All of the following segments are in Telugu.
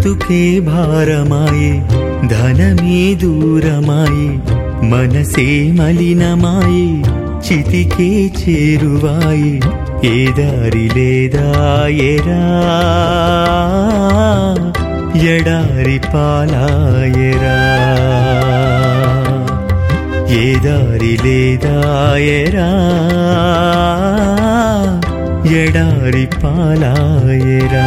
బ్రతుకే భారమాయే ధనమే దూరమాయే మనసే మలినమాయే చితికే చేరువాయే ఏ దారి లేదా ఎరా ఎడారి పాలాయరా ఏ దారి లేదా ఎరా ఎడారి పాలాయరా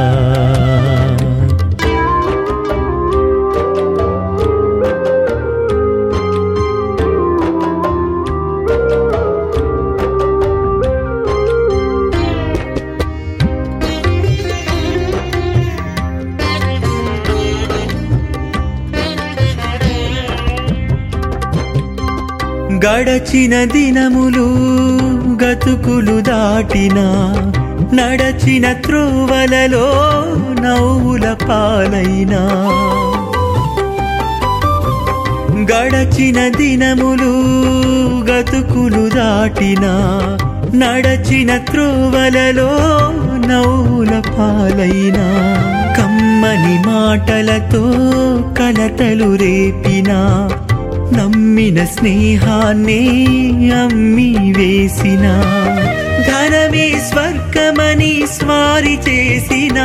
గడచిన దినములు గతుకులు దాటిన నడచిన త్రోవలలో నవ్వుల పాలైనా గడచిన దినములు గతుకులు దాటిన నడచిన త్రోవలలో నవ్వుల పాలైనా కమ్మని మాటలతో కలతలు రేపినా నమ్మిన స్నేహాన్ని అమ్మి వేసిన ధనమే స్వర్గమని స్వారి చేసిన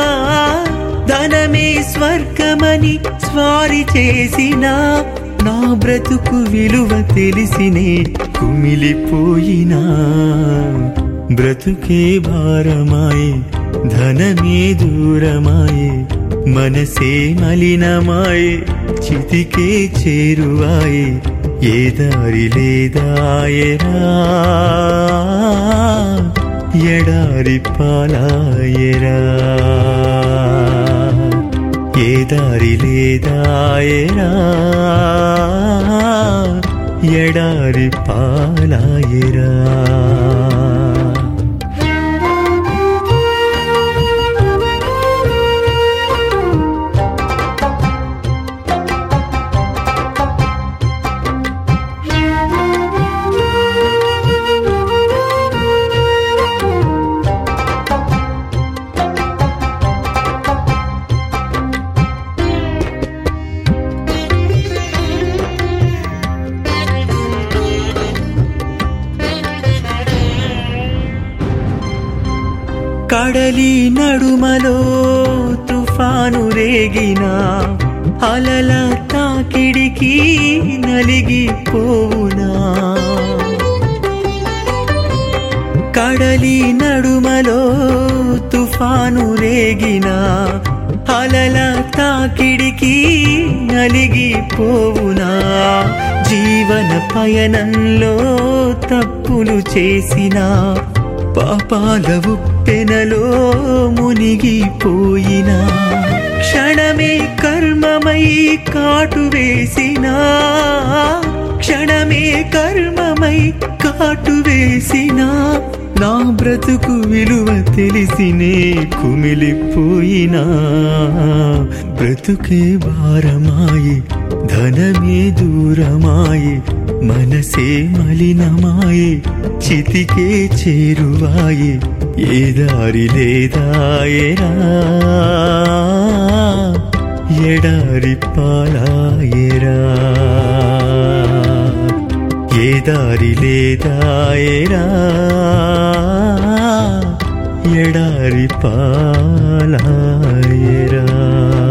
ధనమే స్వర్గమని స్వారి చేసిన నా బ్రతుకు విలువ తెలిసినే కుమిలిపోయినా బ్రతుకే భారమాయే ధనమే దూరమాయే మనసే మలినమాయే చితికే చేరువాయే ఏ దారి లేదాయరా ఎడారి పాలాయరా ఏ దారి లేదాయరా ఎడారి పాలాయరా కడలి నడుమలో తుఫాను రేగిన అలల తాకిడికి నలిగిపోవునా కడలి నడుమలో తుఫాను రేగిన అలల తాకిడికి నలిగిపోవునా జీవన పయనంలో తప్పులు చేసినా పాపాల ఉప్పెనలో మునిగిపోయిన క్షణమే కర్మమై కాటు వేసిన క్షణమే కర్మమై కాటు వేసిన నా బ్రతుకు విలువ తెలిసినే కుమిలిపోయినా బ్రతుకే భారమాయి ధనమే దూరమాయి మనసే మలినమాయి చితికే చేరువాయి ఏ దారి లేదాయరా ఎడారి పాలాయరా ఏ దారి లేదాయరా ఎడారి పాలాయరా